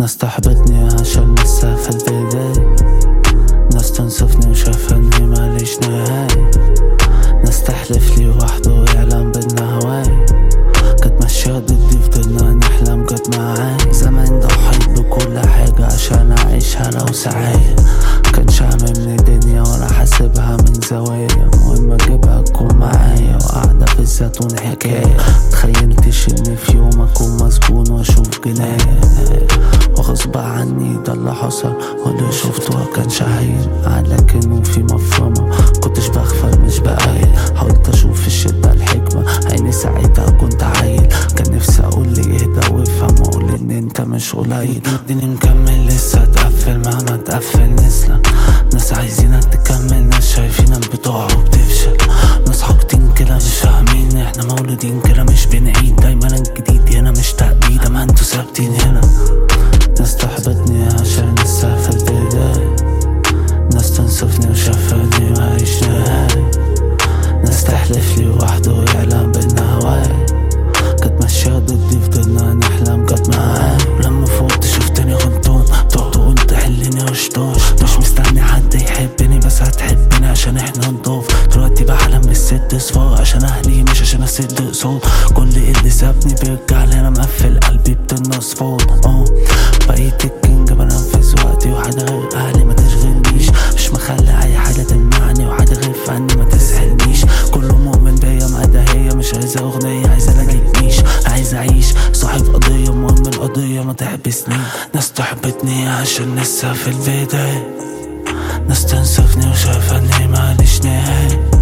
ناس تحبطني عشان لسه في البداية ناس تنصفني وشايفة اني ماليش نهاية ناس تحلف لي وحده ويعلم بدنا هواي كانت ماشية ضدي فضلنا نحلم قد معاي زمان ضحيت بكل حاجة عشان أعيشها لو سعاية كانش عاممني دنيا ولا حاسبها من زوايا مهم أجيبها تكون معايا وقاعدة في الزيتون حكاية تخيلتش إن في يوم أكون مسجون وأشوف جناية وغصب عني ده اللي حصل واللي شفته كانش عين لكنه في مفرمة كنتش بغفل مش بقايل حاولت اشوف في الشدة الحكمة عيني ساعتها كنت عايل كان نفسي اقول لي اهدى وافهم واقول ان انت مش قليل الدنيا مكمل لسه تقفل مهما تقفل نسلة ناس عايزينك تكمل ناس شايفينك بتقع وبتفشل ناس حاطين كده مش فاهمين احنا مولودين كده مش بنعيد دايما الجديد هنا مش تقليد اما انتوا ثابتين هنا ناس تحبطني عشان لسه في البداية ناس تنصفني وشافني معيش نهاية ناس تحلف لي وحده ويعلم بدنا هواي كانت ماشية ضدي فضلنا نحلم قد معاي ولما فوقت شفتني غلطان تقعد تقول تحلني وشطان مش مستني حد يحبني بس هتحبني عشان احنا نضاف دلوقتي بحلم بالست صفار عشان اهلي مش عشان اسد قصاد كل اللي سابني بيرجع لي انا مقفل قلبي بتنقص فوض اه بقيت الكينج بنفذ وقتي وحاجة غير اهلي ما تشغلنيش مش مخلي اي حاجة تمنعني وحاجة غير فني ما تسحلنيش كله مؤمن بيا ما ده هي مش عايزة اغنية عايزة الاقينيش عايز اعيش صاحب قضية مهم القضية ما تحبسني ناس تحبطني عشان لسه في البداية ناس تنصفني وشايفة اني ماليش نهاية